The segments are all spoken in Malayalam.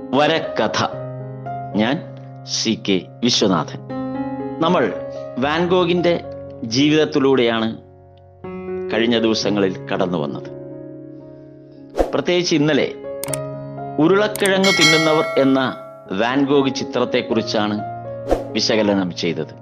വരക്കഥ ഞാൻ സി കെ വിശ്വനാഥൻ നമ്മൾ വാൻഗോഗിന്റെ ജീവിതത്തിലൂടെയാണ് കഴിഞ്ഞ ദിവസങ്ങളിൽ കടന്നു വന്നത് പ്രത്യേകിച്ച് ഇന്നലെ ഉരുളക്കിഴങ്ങ് തിന്നുന്നവർ എന്ന വാൻഗോഗ് ചിത്രത്തെക്കുറിച്ചാണ് വിശകലനം ചെയ്തത്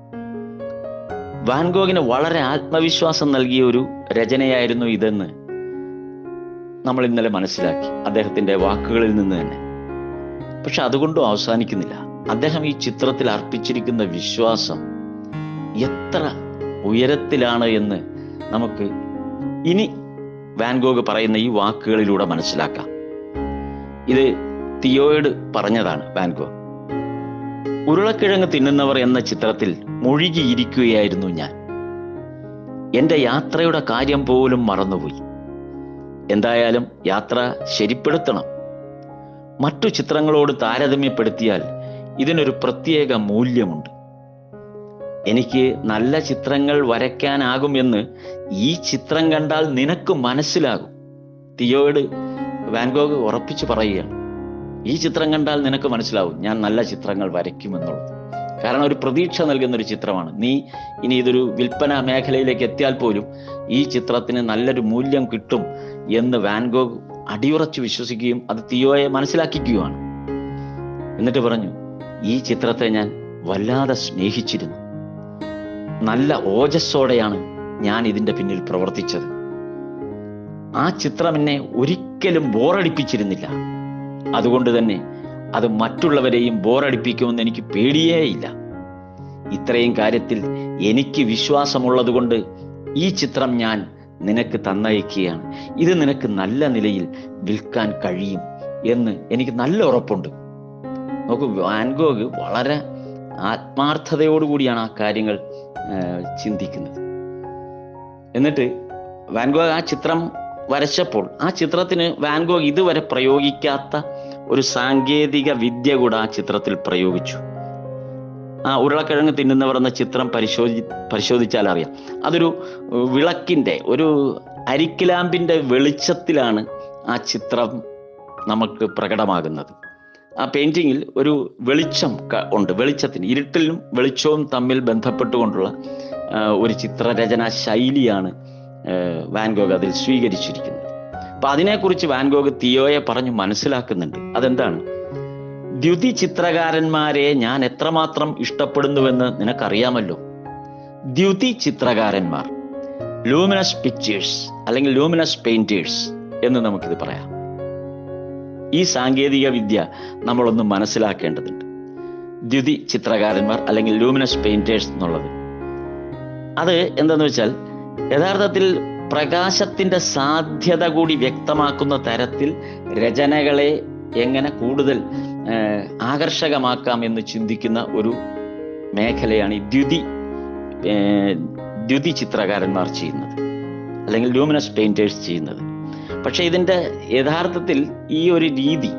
വാൻഗോഗിന് വളരെ ആത്മവിശ്വാസം നൽകിയ ഒരു രചനയായിരുന്നു ഇതെന്ന് നമ്മൾ ഇന്നലെ മനസ്സിലാക്കി അദ്ദേഹത്തിന്റെ വാക്കുകളിൽ നിന്ന് തന്നെ പക്ഷെ അതുകൊണ്ടും അവസാനിക്കുന്നില്ല അദ്ദേഹം ഈ ചിത്രത്തിൽ അർപ്പിച്ചിരിക്കുന്ന വിശ്വാസം എത്ര ഉയരത്തിലാണ് എന്ന് നമുക്ക് ഇനി വാൻഗോഗ് പറയുന്ന ഈ വാക്കുകളിലൂടെ മനസ്സിലാക്കാം ഇത് തിയോയോട് പറഞ്ഞതാണ് വാൻഗോഗ് ഉരുളക്കിഴങ്ങ് തിന്നുന്നവർ എന്ന ചിത്രത്തിൽ മുഴുകിയിരിക്കുകയായിരുന്നു ഞാൻ എന്റെ യാത്രയുടെ കാര്യം പോലും മറന്നുപോയി എന്തായാലും യാത്ര ശരിപ്പെടുത്തണം മറ്റു ചിത്രങ്ങളോട് താരതമ്യപ്പെടുത്തിയാൽ ഇതിനൊരു പ്രത്യേക മൂല്യമുണ്ട് എനിക്ക് നല്ല ചിത്രങ്ങൾ വരയ്ക്കാനാകുമെന്ന് ഈ ചിത്രം കണ്ടാൽ നിനക്ക് മനസ്സിലാകും തിയോയോട് വാൻഗോഗ് ഉറപ്പിച്ചു പറയുകയാണ് ഈ ചിത്രം കണ്ടാൽ നിനക്ക് മനസ്സിലാവും ഞാൻ നല്ല ചിത്രങ്ങൾ വരയ്ക്കുമെന്നുള്ളത് കാരണം ഒരു പ്രതീക്ഷ നൽകുന്ന ഒരു ചിത്രമാണ് നീ ഇനി ഇതൊരു വിൽപ്പന മേഖലയിലേക്ക് എത്തിയാൽ പോലും ഈ ചിത്രത്തിന് നല്ലൊരു മൂല്യം കിട്ടും എന്ന് വാൻഗോഗ് അടിയുറച്ച് വിശ്വസിക്കുകയും അത് തിയോയെ മനസ്സിലാക്കിക്കുകയാണ് എന്നിട്ട് പറഞ്ഞു ഈ ചിത്രത്തെ ഞാൻ വല്ലാതെ സ്നേഹിച്ചിരുന്നു നല്ല ഓജസ്സോടെയാണ് ഞാൻ ഇതിന്റെ പിന്നിൽ പ്രവർത്തിച്ചത് ആ ചിത്രം എന്നെ ഒരിക്കലും ബോറടിപ്പിച്ചിരുന്നില്ല അതുകൊണ്ട് തന്നെ അത് മറ്റുള്ളവരെയും ബോറടിപ്പിക്കുമെന്ന് എനിക്ക് പേടിയേയില്ല ഇത്രയും കാര്യത്തിൽ എനിക്ക് വിശ്വാസമുള്ളത് കൊണ്ട് ഈ ചിത്രം ഞാൻ നിനക്ക് തന്നയക്കുകയാണ് ഇത് നിനക്ക് നല്ല നിലയിൽ വിൽക്കാൻ കഴിയും എന്ന് എനിക്ക് നല്ല ഉറപ്പുണ്ട് നോക്കൂ വാൻഗോഗ് വളരെ ആത്മാർത്ഥതയോടുകൂടിയാണ് ആ കാര്യങ്ങൾ ചിന്തിക്കുന്നത് എന്നിട്ട് വാൻഗോഗ് ആ ചിത്രം വരച്ചപ്പോൾ ആ ചിത്രത്തിന് വാൻഗോഗ് ഇതുവരെ പ്രയോഗിക്കാത്ത ഒരു സാങ്കേതിക വിദ്യ കൂടെ ആ ചിത്രത്തിൽ പ്രയോഗിച്ചു ആ ഉരുളക്കിഴങ്ങ് തിന്നുന്നവർ എന്ന ചിത്രം പരിശോധി പരിശോധിച്ചാൽ അറിയാം അതൊരു വിളക്കിന്റെ ഒരു അരിക്കിലാമ്പിന്റെ വെളിച്ചത്തിലാണ് ആ ചിത്രം നമുക്ക് പ്രകടമാകുന്നത് ആ പെയിന്റിങ്ങിൽ ഒരു വെളിച്ചം ഉണ്ട് വെളിച്ചത്തിന് ഇരുട്ടിലും വെളിച്ചവും തമ്മിൽ ബന്ധപ്പെട്ടുകൊണ്ടുള്ള ഒരു ചിത്രരചനാ ശൈലിയാണ് വാൻഗോഗ് അതിൽ സ്വീകരിച്ചിരിക്കുന്നത് അപ്പൊ അതിനെക്കുറിച്ച് വാൻഗോഗ് തിയോയെ പറഞ്ഞു മനസ്സിലാക്കുന്നുണ്ട് അതെന്താണ് ദ്യുതി ചിത്രകാരന്മാരെ ഞാൻ എത്രമാത്രം ഇഷ്ടപ്പെടുന്നുവെന്ന് നിനക്കറിയാമല്ലോ ദ്യുതി ചിത്രകാരന്മാർ ലൂമിനസ് പിക്ചേഴ്സ് അല്ലെങ്കിൽ ലൂമിനസ് പെയിന്റേഴ്സ് എന്ന് നമുക്കിത് പറയാം ഈ സാങ്കേതിക വിദ്യ നമ്മളൊന്ന് മനസ്സിലാക്കേണ്ടതുണ്ട് ദ്യുതി ചിത്രകാരന്മാർ അല്ലെങ്കിൽ ലൂമിനസ് പെയിന്റേഴ്സ് എന്നുള്ളത് അത് എന്താന്ന് വെച്ചാൽ യഥാർത്ഥത്തിൽ പ്രകാശത്തിന്റെ സാധ്യത കൂടി വ്യക്തമാക്കുന്ന തരത്തിൽ രചനകളെ എങ്ങനെ കൂടുതൽ ആകർഷകമാക്കാം എന്ന് ചിന്തിക്കുന്ന ഒരു മേഖലയാണ് ഈ ദ്യുതി ദ്യുതി ചിത്രകാരന്മാർ ചെയ്യുന്നത് അല്ലെങ്കിൽ ലൂമിനസ് പെയിന്റേഴ്സ് ചെയ്യുന്നത് പക്ഷെ ഇതിൻ്റെ യഥാർത്ഥത്തിൽ ഈ ഒരു രീതി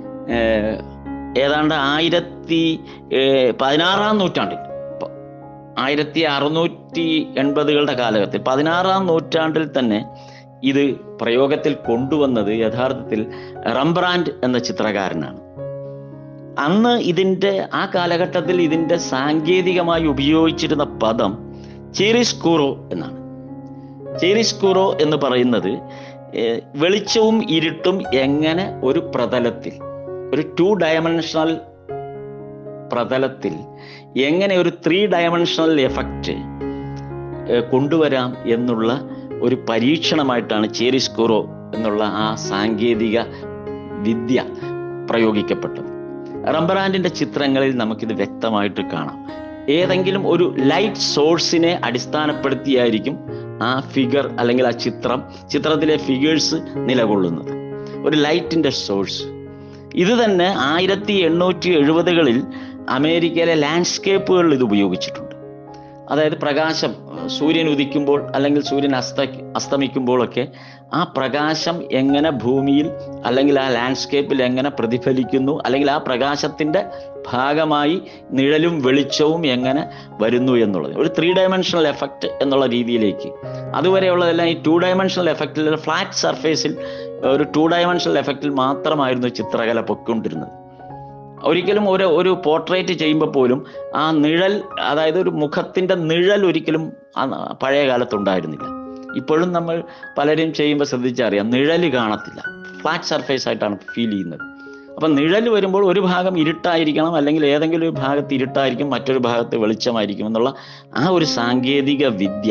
ഏതാണ്ട് ആയിരത്തി പതിനാറാം നൂറ്റാണ്ടിൽ ആയിരത്തി അറുന്നൂറ്റി എൺപതുകളുടെ കാലഘട്ടത്തിൽ പതിനാറാം നൂറ്റാണ്ടിൽ തന്നെ ഇത് പ്രയോഗത്തിൽ കൊണ്ടുവന്നത് യഥാർത്ഥത്തിൽ റംബ്രാൻഡ് എന്ന ചിത്രകാരനാണ് അന്ന് ഇതിൻ്റെ ആ കാലഘട്ടത്തിൽ ഇതിൻ്റെ സാങ്കേതികമായി ഉപയോഗിച്ചിരുന്ന പദം ചേരിസ്കൂറോ എന്നാണ് ചേരിസ്കൂറോ എന്ന് പറയുന്നത് വെളിച്ചവും ഇരുട്ടും എങ്ങനെ ഒരു പ്രതലത്തിൽ ഒരു ടു ഡയമെൻഷണൽ പ്രതലത്തിൽ എങ്ങനെ ഒരു ത്രീ ഡയമെൻഷണൽ എഫക്റ്റ് കൊണ്ടുവരാം എന്നുള്ള ഒരു പരീക്ഷണമായിട്ടാണ് ചേരിസ്കൂറോ എന്നുള്ള ആ സാങ്കേതിക വിദ്യ പ്രയോഗിക്കപ്പെട്ടത് റംബറാൻഡിന്റെ ചിത്രങ്ങളിൽ നമുക്കിത് വ്യക്തമായിട്ട് കാണാം ഏതെങ്കിലും ഒരു ലൈറ്റ് സോഴ്സിനെ അടിസ്ഥാനപ്പെടുത്തിയായിരിക്കും ആ ഫിഗർ അല്ലെങ്കിൽ ആ ചിത്രം ചിത്രത്തിലെ ഫിഗേഴ്സ് നിലകൊള്ളുന്നത് ഒരു ലൈറ്റിന്റെ സോഴ്സ് ഇത് തന്നെ ആയിരത്തി എണ്ണൂറ്റി എഴുപതുകളിൽ അമേരിക്കയിലെ ലാൻഡ്സ്കേപ്പുകളിൽ ഇത് ഉപയോഗിച്ചിട്ടുണ്ട് അതായത് പ്രകാശം സൂര്യൻ ഉദിക്കുമ്പോൾ അല്ലെങ്കിൽ സൂര്യൻ അസ്ത അസ്തമിക്കുമ്പോഴൊക്കെ ആ പ്രകാശം എങ്ങനെ ഭൂമിയിൽ അല്ലെങ്കിൽ ആ ലാൻഡ്സ്കേപ്പിൽ എങ്ങനെ പ്രതിഫലിക്കുന്നു അല്ലെങ്കിൽ ആ പ്രകാശത്തിൻ്റെ ഭാഗമായി നിഴലും വെളിച്ചവും എങ്ങനെ വരുന്നു എന്നുള്ളത് ഒരു ത്രീ ഡയമെൻഷണൽ എഫക്റ്റ് എന്നുള്ള രീതിയിലേക്ക് അതുവരെയുള്ളതെല്ലാം ഈ ടു ഡയമെൻഷണൽ എഫക്റ്റിൽ ഫ്ലാറ്റ് സർഫേസിൽ ഒരു ടു ഡയമെൻഷണൽ എഫക്റ്റിൽ മാത്രമായിരുന്നു ചിത്രകല പൊയ്ക്കൊണ്ടിരുന്നത് ഒരിക്കലും ഒരു ഒരു പോർട്രേറ്റ് ചെയ്യുമ്പോൾ പോലും ആ നിഴൽ അതായത് ഒരു മുഖത്തിൻ്റെ നിഴൽ ഒരിക്കലും ആ പഴയ കാലത്തുണ്ടായിരുന്നില്ല ഇപ്പോഴും നമ്മൾ പലരും ചെയ്യുമ്പോൾ ശ്രദ്ധിച്ചറിയാം നിഴൽ കാണത്തില്ല ഫ്ലാറ്റ് സർഫേസ് ആയിട്ടാണ് ഫീൽ ചെയ്യുന്നത് അപ്പം നിഴൽ വരുമ്പോൾ ഒരു ഭാഗം ഇരുട്ടായിരിക്കണം അല്ലെങ്കിൽ ഏതെങ്കിലും ഒരു ഭാഗത്ത് ഇരുട്ടായിരിക്കും മറ്റൊരു ഭാഗത്ത് വെളിച്ചമായിരിക്കും എന്നുള്ള ആ ഒരു സാങ്കേതിക വിദ്യ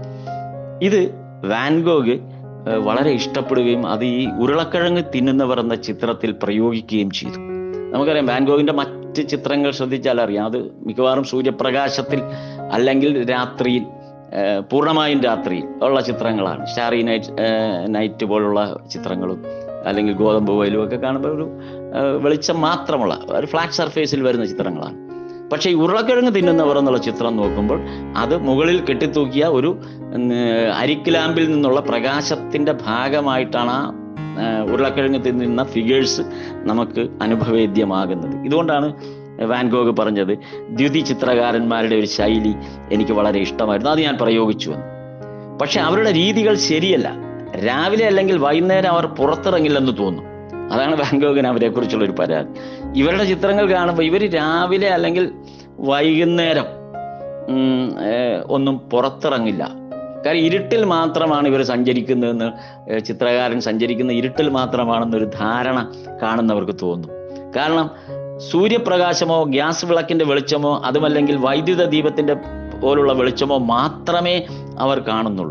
ഇത് വാൻഗോഗ് ഏഹ്, വളരെ ഇഷ്ടപ്പെടുകയും അത് ഈ ഉരുളക്കിഴങ്ങ് തിന്നുന്നവർ എന്ന ചിത്രത്തിൽ പ്രയോഗിക്കുകയും ചെയ്തു നമുക്കറിയാം വാൻഗോഗിന്റെ മറ്റ് ചിത്രങ്ങൾ ശ്രദ്ധിച്ചാൽ അറിയാം അത് മിക്കവാറും സൂര്യപ്രകാശത്തിൽ അല്ലെങ്കിൽ രാത്രിയിൽ ഏഹ്, പൂർണ്ണമായും രാത്രിയിൽ ഉള്ള ചിത്രങ്ങളാണ് സ്റ്റാറി നൈറ്റ് ഏഹ്, നൈറ്റ് പോലുള്ള ചിത്രങ്ങളും അല്ലെങ്കിൽ ഗോതമ്പ് വയലും ഒക്കെ കാണുമ്പോൾ ഒരു ഏഹ്, വെളിച്ചം മാത്രമുള്ള ഒരു ഫ്ലാറ്റ് സർഫേസിൽ വരുന്ന ചിത്രങ്ങളാണ് പക്ഷേ ഈ ഉരുളക്കിഴങ്ങ് തിന്നുന്നവർ എന്നുള്ള ചിത്രം നോക്കുമ്പോൾ അത് മുകളിൽ കെട്ടിത്തൂക്കിയ ഒരു ഉം, അരിക്കിലാമ്പിൽ നിന്നുള്ള പ്രകാശത്തിന്റെ ഭാഗമായിട്ടാണ് ആ ആ, ഉരുളക്കിഴങ്ങ് തിന്നുന്ന ഫിഗേഴ്സ് നമുക്ക് അനുഭവേദ്യമാകുന്നത് ഇതുകൊണ്ടാണ് വാൻഗോഗ് പറഞ്ഞത് ദ്യുതി ചിത്രകാരന്മാരുടെ ഒരു ശൈലി എനിക്ക് വളരെ ഇഷ്ടമായിരുന്നു അത് ഞാൻ പ്രയോഗിച്ചു എന്ന് പക്ഷെ അവരുടെ രീതികൾ ശരിയല്ല രാവിലെ അല്ലെങ്കിൽ വൈകുന്നേരം അവർ പുറത്തിറങ്ങില്ലെന്ന് തോന്നും അതാണ് വാൻഗോഗിന് അവരെ കുറിച്ചുള്ള ഒരു പരാതി ഇവരുടെ ചിത്രങ്ങൾ കാണുമ്പോൾ ഇവർ രാവിലെ അല്ലെങ്കിൽ വൈകുന്നേരം ഉം, ഏഹ്, ഒന്നും പുറത്തിറങ്ങില്ല കാരണം ഇരുട്ടിൽ മാത്രമാണ് ഇവർ സഞ്ചരിക്കുന്നതെന്ന് ഏഹ്, ചിത്രകാരൻ സഞ്ചരിക്കുന്ന ഇരുട്ടിൽ മാത്രമാണെന്നൊരു ധാരണ കാണുന്നവർക്ക് തോന്നും കാരണം സൂര്യപ്രകാശമോ ഗ്യാസ് വിളക്കിന്റെ വെളിച്ചമോ അതുമല്ലെങ്കിൽ വൈദ്യുത ദീപത്തിന്റെ പോലുള്ള വെളിച്ചമോ മാത്രമേ അവർ കാണുന്നുള്ളൂ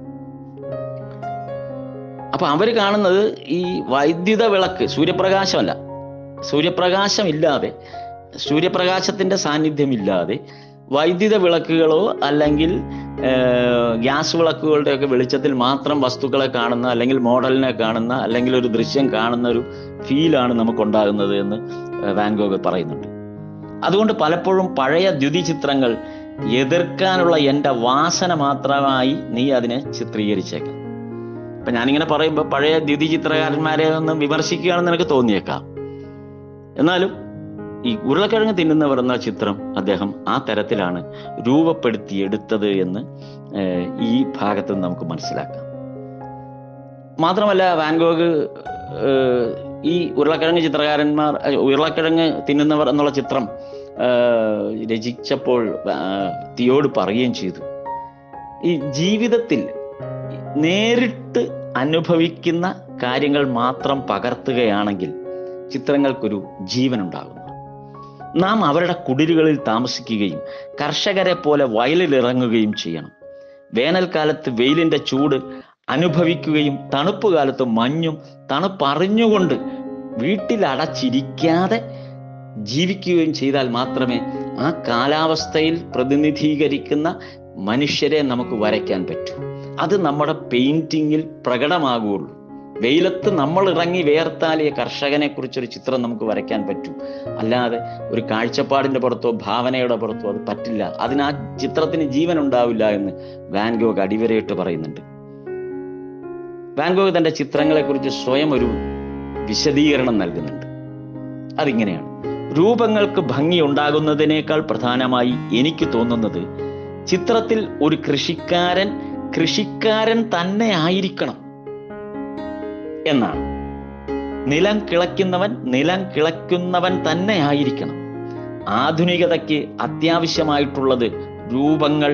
അപ്പൊ അവർ കാണുന്നത് ഈ വൈദ്യുത വിളക്ക് സൂര്യപ്രകാശമല്ല സൂര്യപ്രകാശം ഇല്ലാതെ സൂര്യപ്രകാശത്തിന്റെ സാന്നിധ്യമില്ലാതെ വൈദ്യുത വിളക്കുകളോ അല്ലെങ്കിൽ ഏഹ്, ഗ്യാസ് വിളക്കുകളുടെ ഒക്കെ വെളിച്ചത്തിൽ മാത്രം വസ്തുക്കളെ കാണുന്ന അല്ലെങ്കിൽ മോഡലിനെ കാണുന്ന അല്ലെങ്കിൽ ഒരു ദൃശ്യം കാണുന്ന ഒരു ഫീലാണ് നമുക്കുണ്ടാകുന്നത് എന്ന് ഏഹ്, വാൻഗോഗ് പറയുന്നുണ്ട് അതുകൊണ്ട് പലപ്പോഴും പഴയ ദ്യുതി ചിത്രങ്ങൾ എതിർക്കാനുള്ള എൻ്റെ വാസന മാത്രമായി നീ അതിനെ ചിത്രീകരിച്ചേക്കാം ഇപ്പൊ ഞാനിങ്ങനെ പറയുമ്പോൾ പഴയ ദ്യുതി ചിത്രകാരന്മാരെ ഒന്ന് വിമർശിക്കുകയാണെന്ന് എനിക്ക് തോന്നിയേക്കാം എന്നാലും ഈ ഉരുളക്കിഴങ്ങ് തിന്നുന്നവർ എന്ന ചിത്രം അദ്ദേഹം ആ തരത്തിലാണ് രൂപപ്പെടുത്തിയെടുത്തത് എന്ന് ഏഹ്, ഈ ഭാഗത്ത് നിന്ന് നമുക്ക് മനസ്സിലാക്കാം മാത്രമല്ല വാൻഗോഗ് ഏഹ്, ഈ ഉരുളക്കിഴങ്ങ് ചിത്രകാരന്മാർ അഹ് ഉരുളക്കിഴങ്ങ് തിന്നുന്നവർ എന്നുള്ള ചിത്രം ഏഹ്, രചിച്ചപ്പോൾ ആഹ്, തിയോട് പറയുകയും ചെയ്തു ഈ ജീവിതത്തിൽ നേരിട്ട് അനുഭവിക്കുന്ന കാര്യങ്ങൾ മാത്രം പകർത്തുകയാണെങ്കിൽ ചിത്രങ്ങൾക്കൊരു ജീവനുണ്ടാകുന്നു നാം അവരുടെ കുടിലുകളിൽ താമസിക്കുകയും കർഷകരെ പോലെ വയലിലിറങ്ങുകയും ചെയ്യണം വേനൽക്കാലത്ത് വെയിലിന്റെ ചൂട് അനുഭവിക്കുകയും തണുപ്പ് കാലത്ത് മഞ്ഞും തണുപ്പറിഞ്ഞുകൊണ്ട് വീട്ടിൽ അടച്ചിരിക്കാതെ ജീവിക്കുകയും ചെയ്താൽ മാത്രമേ ആ കാലാവസ്ഥയിൽ പ്രതിനിധീകരിക്കുന്ന മനുഷ്യരെ നമുക്ക് വരയ്ക്കാൻ പറ്റൂ അത് നമ്മുടെ പെയിന്റിങ്ങിൽ പ്രകടമാകുകയുള്ളൂ വെയിലത്ത് നമ്മൾ ഇറങ്ങി വേർത്താലിയ കർഷകനെ കുറിച്ചൊരു ചിത്രം നമുക്ക് വരയ്ക്കാൻ പറ്റൂ അല്ലാതെ ഒരു കാഴ്ചപ്പാടിന്റെ പുറത്തോ ഭാവനയുടെ പുറത്തോ അത് പറ്റില്ല അതിന് ആ ചിത്രത്തിന് ജീവൻ ഉണ്ടാവില്ല എന്ന് വാൻഗോഗ് അടിവരയിട്ട് പറയുന്നുണ്ട് വാൻഗോഗ് തന്റെ ചിത്രങ്ങളെക്കുറിച്ച് സ്വയം ഒരു വിശദീകരണം നൽകുന്നുണ്ട് അതിങ്ങനെയാണ് രൂപങ്ങൾക്ക് ഭംഗി ഉണ്ടാകുന്നതിനേക്കാൾ പ്രധാനമായി എനിക്ക് തോന്നുന്നത് ചിത്രത്തിൽ ഒരു കൃഷിക്കാരൻ കൃഷിക്കാരൻ തന്നെ ആയിരിക്കണം എന്നാണ് നിലം കിളയ്ക്കുന്നവൻ നിലം കിളയ്ക്കുന്നവൻ തന്നെ ആയിരിക്കണം ആധുനികതയ്ക്ക് അത്യാവശ്യമായിട്ടുള്ളത് രൂപങ്ങൾ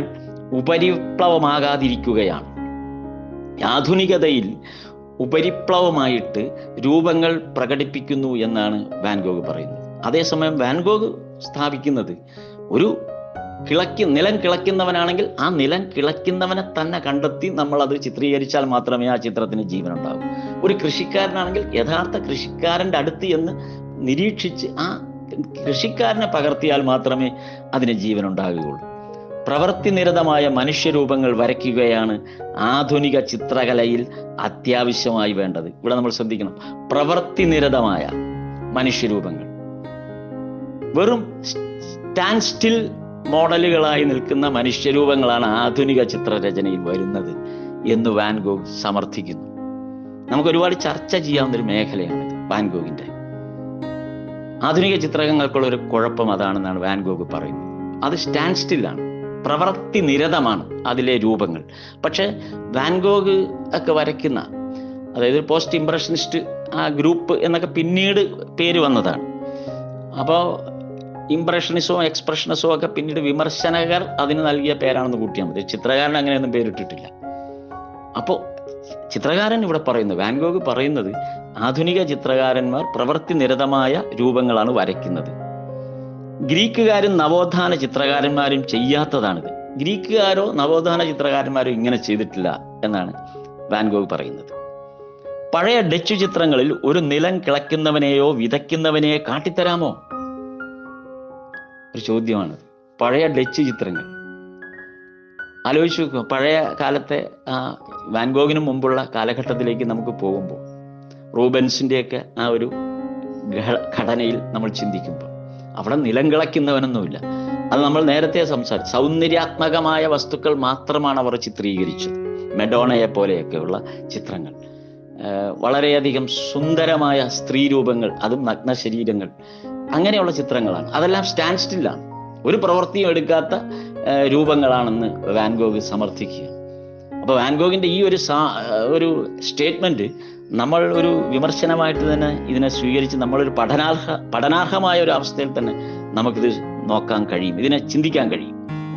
ഉപരിപ്ലവമാകാതിരിക്കുകയാണ് ആധുനികതയിൽ ഉപരിപ്ലവമായിട്ട് രൂപങ്ങൾ പ്രകടിപ്പിക്കുന്നു എന്നാണ് വാൻഗോഗ് പറയുന്നത് അതേസമയം വാൻഗോഗ് സ്ഥാപിക്കുന്നത് ഒരു കിളക്കി നിലം കിളയ്ക്കുന്നവനാണെങ്കിൽ ആ നിലം കിളയ്ക്കുന്നവനെ തന്നെ കണ്ടെത്തി നമ്മൾ അത് ചിത്രീകരിച്ചാൽ മാത്രമേ ആ ചിത്രത്തിന് ജീവൻ ഉണ്ടാകൂ ഒരു കൃഷിക്കാരനാണെങ്കിൽ യഥാർത്ഥ കൃഷിക്കാരന്റെ അടുത്ത് എന്ന് നിരീക്ഷിച്ച് ആ കൃഷിക്കാരനെ പകർത്തിയാൽ മാത്രമേ അതിന് ജീവൻ ഉണ്ടാകുകയുള്ളൂ പ്രവൃത്തി നിരതമായ മനുഷ്യരൂപങ്ങൾ വരയ്ക്കുകയാണ് ആധുനിക ചിത്രകലയിൽ അത്യാവശ്യമായി വേണ്ടത് ഇവിടെ നമ്മൾ ശ്രദ്ധിക്കണം പ്രവൃത്തി നിരതമായ മനുഷ്യരൂപങ്ങൾ വെറും സ്റ്റാൻഡ് സ്റ്റിൽ മോഡലുകളായി നിൽക്കുന്ന മനുഷ്യരൂപങ്ങളാണ് ആധുനിക ചിത്രരചനയിൽ വരുന്നത് എന്ന് വാൻഗോഗ് സമർത്ഥിക്കുന്നു നമുക്ക് ഒരുപാട് ചർച്ച ചെയ്യാവുന്ന ഒരു മേഖലയാണിത് വാൻഗോഗിന്റെ ആധുനിക ചിത്രങ്ങൾക്കുള്ള ഒരു കുഴപ്പം അതാണെന്നാണ് വാൻഗോഗ് പറയുന്നത് അത് സ്റ്റാൻഡ് സ്റ്റില്ലാണ് പ്രവൃത്തി നിരതമാണ് അതിലെ രൂപങ്ങൾ പക്ഷെ വാൻഗോഗ് ഒക്കെ വരയ്ക്കുന്ന അതായത് പോസ്റ്റ് ഇംപ്രഷനിസ്റ്റ് ആ ഗ്രൂപ്പ് എന്നൊക്കെ പിന്നീട് പേര് വന്നതാണ് അപ്പോൾ ഇംപ്രഷനിസവും എക്സ്പ്രഷനിസവും ഒക്കെ പിന്നീട് വിമർശനകർ അതിന് നൽകിയ പേരാണെന്ന് കൂട്ടിയാൽ മതി ചിത്രകാരൻ അങ്ങനെയൊന്നും പേരിട്ടിട്ടില്ല അപ്പോൾ ചിത്രകാരൻ ഇവിടെ പറയുന്നത് വാൻഗോഗ് പറയുന്നത് ആധുനിക ചിത്രകാരന്മാർ പ്രവൃത്തി നിരതമായ രൂപങ്ങളാണ് വരയ്ക്കുന്നത് ഗ്രീക്കുകാരും നവോത്ഥാന ചിത്രകാരന്മാരും ചെയ്യാത്തതാണിത് ഗ്രീക്കുകാരോ നവോത്ഥാന ചിത്രകാരന്മാരോ ഇങ്ങനെ ചെയ്തിട്ടില്ല എന്നാണ് വാൻഗോഗ് പറയുന്നത് പഴയ ഡച്ച് ചിത്രങ്ങളിൽ ഒരു നിലം കിളയ്ക്കുന്നവനെയോ വിതയ്ക്കുന്നവനെയോ കാട്ടിത്തരാമോ ഒരു ചോദ്യമാണ് പഴയ ഡച്ച് ചിത്രങ്ങൾ ആലോചിച്ച് നോക്കുക പഴയ കാലത്തെ ആ വാൻഗോഗിന് മുമ്പുള്ള കാലഘട്ടത്തിലേക്ക് നമുക്ക് പോകുമ്പോൾ റൂബൻസിൻ്റെയൊക്കെ ആ ഒരു ഘ- ഘടനയിൽ നമ്മൾ ചിന്തിക്കുമ്പോൾ അവിടെ നിലം കിളയ്ക്കുന്നവനൊന്നുമില്ല അത് നമ്മൾ നേരത്തെ സംസാരിച്ചു സൗന്ദര്യാത്മകമായ വസ്തുക്കൾ മാത്രമാണ് അവർ ചിത്രീകരിച്ചത് മെഡോണയെ പോലെയൊക്കെയുള്ള ചിത്രങ്ങൾ ഏഹ് വളരെയധികം സുന്ദരമായ സ്ത്രീ രൂപങ്ങൾ അതും നഗ്ന ശരീരങ്ങൾ അങ്ങനെയുള്ള ചിത്രങ്ങളാണ് അതെല്ലാം സ്റ്റാൻഡ് സ്റ്റില്ലാണ് ഒരു പ്രവൃത്തിയും എടുക്കാത്ത ഏഹ് രൂപങ്ങളാണെന്ന് വാൻഗോഗ് സമർത്ഥിക്കുക അപ്പൊ വാൻഗോഗിന്റെ ഈ ഒരു സാ ഒരു സ്റ്റേറ്റ്മെന്റ് നമ്മൾ ഒരു വിമർശനമായിട്ട് തന്നെ ഇതിനെ സ്വീകരിച്ച് നമ്മളൊരു പഠനാർഹ പഠനാർഹമായ ഒരു അവസ്ഥയിൽ തന്നെ നമുക്കിത് നോക്കാൻ കഴിയും ഇതിനെ ചിന്തിക്കാൻ കഴിയും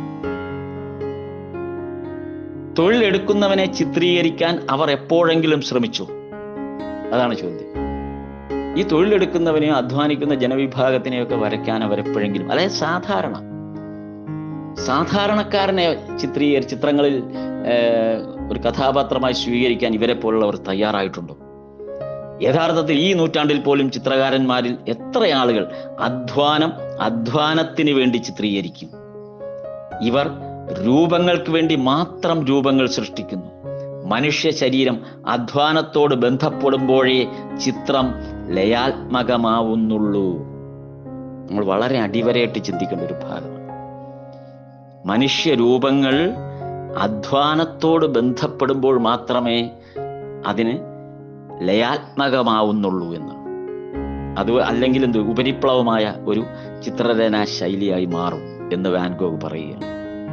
തൊഴിലെടുക്കുന്നവനെ ചിത്രീകരിക്കാൻ അവർ എപ്പോഴെങ്കിലും ശ്രമിച്ചു അതാണ് ചോദ്യം ഈ തൊഴിലെടുക്കുന്നവനെയോ അധ്വാനിക്കുന്ന ജനവിഭാഗത്തിനെയൊക്കെ വരയ്ക്കാൻ അവർ എപ്പോഴെങ്കിലും അതായത് സാധാരണ സാധാരണക്കാരനെ ചിത്രീകരി ചിത്രങ്ങളിൽ ഏഹ്, ഒരു കഥാപാത്രമായി സ്വീകരിക്കാൻ ഇവരെ പോലുള്ളവർ തയ്യാറായിട്ടുണ്ടോ യഥാർത്ഥത്തിൽ ഈ നൂറ്റാണ്ടിൽ പോലും ചിത്രകാരന്മാരിൽ എത്ര ആളുകൾ അധ്വാനം അധ്വാനത്തിന് വേണ്ടി ചിത്രീകരിക്കും ഇവർ രൂപങ്ങൾക്ക് വേണ്ടി മാത്രം രൂപങ്ങൾ സൃഷ്ടിക്കുന്നു മനുഷ്യ ശരീരം അധ്വാനത്തോട് ബന്ധപ്പെടുമ്പോഴേ ചിത്രം ലയാത്മകമാവുന്നുള്ളൂ നമ്മൾ വളരെ അടിവരയിട്ട് ചിന്തിക്കേണ്ട ഒരു ഭാഗമാണ് മനുഷ്യരൂപങ്ങൾ അധ്വാനത്തോട് ബന്ധപ്പെടുമ്പോൾ മാത്രമേ അതിന് ലയാത്മകമാവുന്നുള്ളൂ എന്ന് അത് അല്ലെങ്കിൽ എന്ത് ഉപരിപ്ലവമായ ഒരു ചിത്രരചനാ ശൈലിയായി മാറും എന്ന് വാൻഗോഗ് പറയുകയാണ്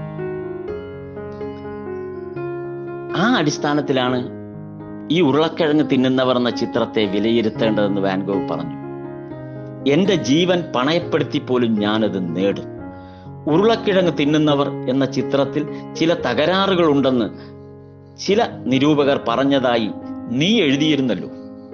ആ അടിസ്ഥാനത്തിലാണ് ഈ ഉരുളക്കിഴങ്ങ് തിന്നുന്നവർ എന്ന ചിത്രത്തെ വിലയിരുത്തേണ്ടതെന്ന് വാൻഗോഗ് പറഞ്ഞു എന്റെ ജീവൻ പണയപ്പെടുത്തി പോലും ഞാനത് നേടും ഉരുളക്കിഴങ്ങ് തിന്നുന്നവർ എന്ന ചിത്രത്തിൽ ചില തകരാറുകൾ ഉണ്ടെന്ന് ചില നിരൂപകർ പറഞ്ഞതായി നീ എഴുതിയിരുന്നല്ലോ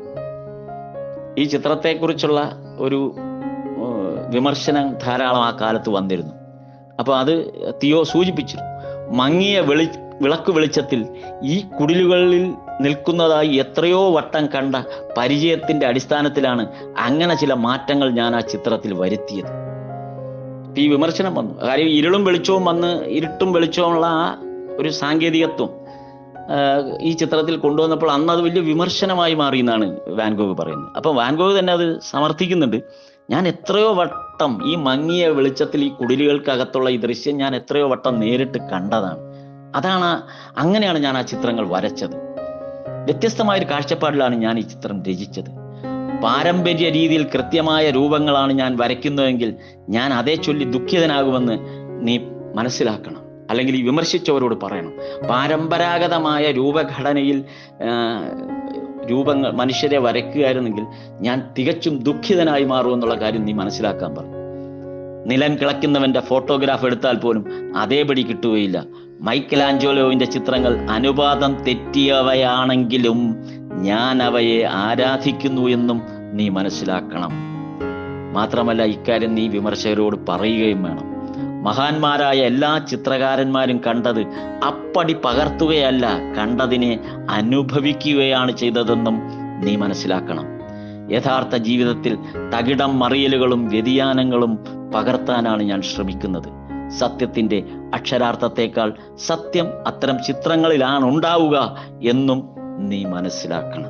ഈ ചിത്രത്തെക്കുറിച്ചുള്ള ഒരു ഏഹ്, വിമർശനം ധാരാളം ആ കാലത്ത് വന്നിരുന്നു അപ്പൊ അത് തിയോ സൂചിപ്പിച്ചു മങ്ങിയ വെളി വിളക്ക് വെളിച്ചത്തിൽ ഈ കുടിലുകളിൽ നിൽക്കുന്നതായി എത്രയോ വട്ടം കണ്ട പരിചയത്തിന്റെ അടിസ്ഥാനത്തിലാണ് അങ്ങനെ ചില മാറ്റങ്ങൾ ഞാൻ ആ ചിത്രത്തിൽ വരുത്തിയത് ഇപ്പൊ ഈ വിമർശനം വന്നു കാര്യം ഇരുളും വെളിച്ചവും വന്ന് ഇരുട്ടും വെളിച്ചവുമുള്ള ആ ഒരു സാങ്കേതികത്വം ആഹ് ഈ ചിത്രത്തിൽ കൊണ്ടുവന്നപ്പോൾ അന്ന് അത് വലിയ വിമർശനമായി മാറി എന്നാണ് വാൻഗോഗ് പറയുന്നത് അപ്പൊ വാൻഗോഗ് തന്നെ അത് സമർത്ഥിക്കുന്നുണ്ട് ഞാൻ എത്രയോ വട്ടം ഈ മങ്ങിയ വെളിച്ചത്തിൽ ഈ കുടിലുകൾക്കകത്തുള്ള ഈ ദൃശ്യം ഞാൻ എത്രയോ വട്ടം നേരിട്ട് കണ്ടതാണ് അതാണ് ആ- അങ്ങനെയാണ് ഞാൻ ആ ചിത്രങ്ങൾ വരച്ചത് വ്യത്യസ്തമായ ഒരു കാഴ്ചപ്പാടിലാണ് ഞാൻ ഈ ചിത്രം രചിച്ചത് പാരമ്പര്യ രീതിയിൽ കൃത്യമായ രൂപങ്ങളാണ് ഞാൻ വരയ്ക്കുന്നതെങ്കിൽ ഞാൻ അതേ ചൊല്ലി ദുഃഖിതനാകുമെന്ന് നീ മനസ്സിലാക്കണം അല്ലെങ്കിൽ ഈ വിമർശിച്ചവരോട് പറയണം പാരമ്പരാഗതമായ രൂപഘടനയിൽ ആ, രൂപങ്ങൾ മനുഷ്യരെ വരയ്ക്കുകയായിരുന്നെങ്കിൽ ഞാൻ തികച്ചും ദുഃഖിതനായി മാറുമെന്നുള്ള കാര്യം നീ മനസ്സിലാക്കാൻ പറഞ്ഞു നിലം കിളയ്ക്കുന്നവന്റെ ഫോട്ടോഗ്രാഫ് എടുത്താൽ പോലും അതേപടി കിട്ടുകയില്ല മൈക്കലാഞ്ചോലോവിന്റെ ചിത്രങ്ങൾ അനുപാതം തെറ്റിയവയാണെങ്കിലും ഞാൻ അവയെ ആരാധിക്കുന്നു എന്നും നീ മനസ്സിലാക്കണം മാത്രമല്ല ഇക്കാര്യം നീ വിമർശകരോട് പറയുകയും വേണം മഹാന്മാരായ എല്ലാ ചിത്രകാരന്മാരും കണ്ടത് അപ്പടി പകർത്തുകയല്ല കണ്ടതിനെ അനുഭവിക്കുകയാണ് ചെയ്തതെന്നും നീ മനസ്സിലാക്കണം യഥാർത്ഥ ജീവിതത്തിൽ തകിടം മറിയലുകളും വ്യതിയാനങ്ങളും പകർത്താനാണ് ഞാൻ ശ്രമിക്കുന്നത് സത്യത്തിന്റെ അക്ഷരാർത്ഥത്തെക്കാൾ സത്യം അത്തരം ചിത്രങ്ങളിലാണ് ഉണ്ടാവുക എന്നും നീ മനസ്സിലാക്കണം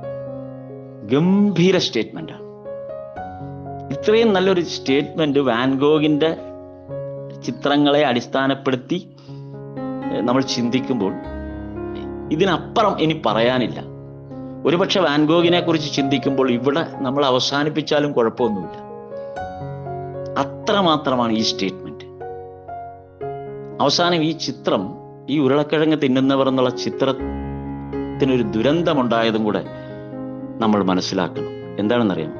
ഗംഭീര സ്റ്റേറ്റ്മെന്റാണ് ഇത്രയും നല്ലൊരു സ്റ്റേറ്റ്മെന്റ് വാൻഗോഗിന്റെ ചിത്രങ്ങളെ അടിസ്ഥാനപ്പെടുത്തി ഏഹ്, നമ്മൾ ചിന്തിക്കുമ്പോൾ ഇതിനപ്പുറം ഇനി പറയാനില്ല ഒരുപക്ഷെ വാൻഗോഗിനെ കുറിച്ച് ചിന്തിക്കുമ്പോൾ ഇവിടെ നമ്മൾ അവസാനിപ്പിച്ചാലും കുഴപ്പമൊന്നുമില്ല അത്രമാത്രമാണ് ഈ സ്റ്റേറ്റ്മെന്റ് അവസാനം ഈ ചിത്രം ഈ ഉരുളക്കിഴങ്ങ് തിന്നുന്നവർ എന്നുള്ള ചിത്രത്തിനൊരു ദുരന്തമുണ്ടായതും കൂടെ നമ്മൾ മനസ്സിലാക്കണം എന്താണെന്നറിയാമോ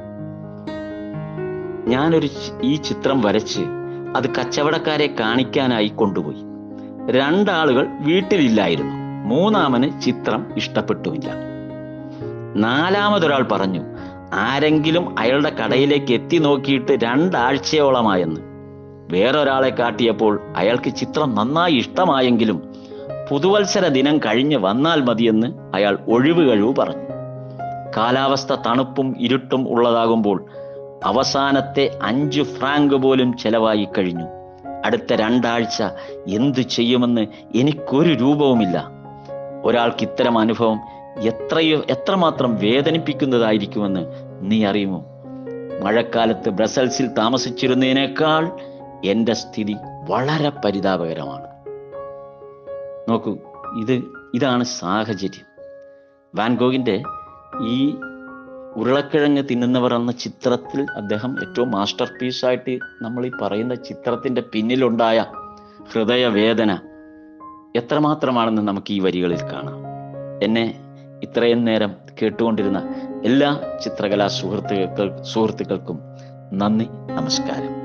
ഞാനൊരു ചി- ഈ ചിത്രം വരച്ച് അത് കച്ചവടക്കാരെ കാണിക്കാനായി കൊണ്ടുപോയി രണ്ടാളുകൾ വീട്ടിലില്ലായിരുന്നു മൂന്നാമന് ചിത്രം ഇഷ്ടപ്പെട്ടുമില്ല നാലാമതൊരാൾ പറഞ്ഞു ആരെങ്കിലും അയാളുടെ കടയിലേക്ക് എത്തി നോക്കിയിട്ട് രണ്ടാഴ്ചയോളമായെന്ന് വേറൊരാളെ കാട്ടിയപ്പോൾ അയാൾക്ക് ചിത്രം നന്നായി ഇഷ്ടമായെങ്കിലും പുതുവത്സര ദിനം കഴിഞ്ഞ് വന്നാൽ മതിയെന്ന് അയാൾ ഒഴിവ് കഴിവ് പറഞ്ഞു കാലാവസ്ഥ തണുപ്പും ഇരുട്ടും ഉള്ളതാകുമ്പോൾ അവസാനത്തെ അഞ്ച് ഫ്രാങ്ക് പോലും ചെലവായി കഴിഞ്ഞു അടുത്ത രണ്ടാഴ്ച എന്തു ചെയ്യുമെന്ന് എനിക്കൊരു രൂപവുമില്ല ഒരാൾക്ക് ഇത്തരം അനുഭവം എത്രയോ എത്രമാത്രം വേദനിപ്പിക്കുന്നതായിരിക്കുമെന്ന് നീ അറിയുമോ മഴക്കാലത്ത് ബ്രസൽസിൽ താമസിച്ചിരുന്നതിനേക്കാൾ എൻ്റെ സ്ഥിതി വളരെ പരിതാപകരമാണ് നോക്കൂ ഇത് ഇതാണ് സാഹചര്യം വാൻഗോഗിൻ്റെ ഈ ഉരുളക്കിഴങ്ങ് തിന്നുന്നവർ എന്ന ചിത്രത്തിൽ അദ്ദേഹം ഏറ്റവും മാസ്റ്റർ പീസായിട്ട് നമ്മൾ ഈ പറയുന്ന ചിത്രത്തിൻ്റെ പിന്നിലുണ്ടായ ഹൃദയവേദന എത്രമാത്രമാണെന്ന് നമുക്ക് ഈ വരികളിൽ കാണാം എന്നെ ഇത്രയും നേരം കേട്ടുകൊണ്ടിരുന്ന എല്ലാ ചിത്രകലാ സുഹൃത്തുക്കൾ സുഹൃത്തുക്കൾക്കും നന്ദി നമസ്കാരം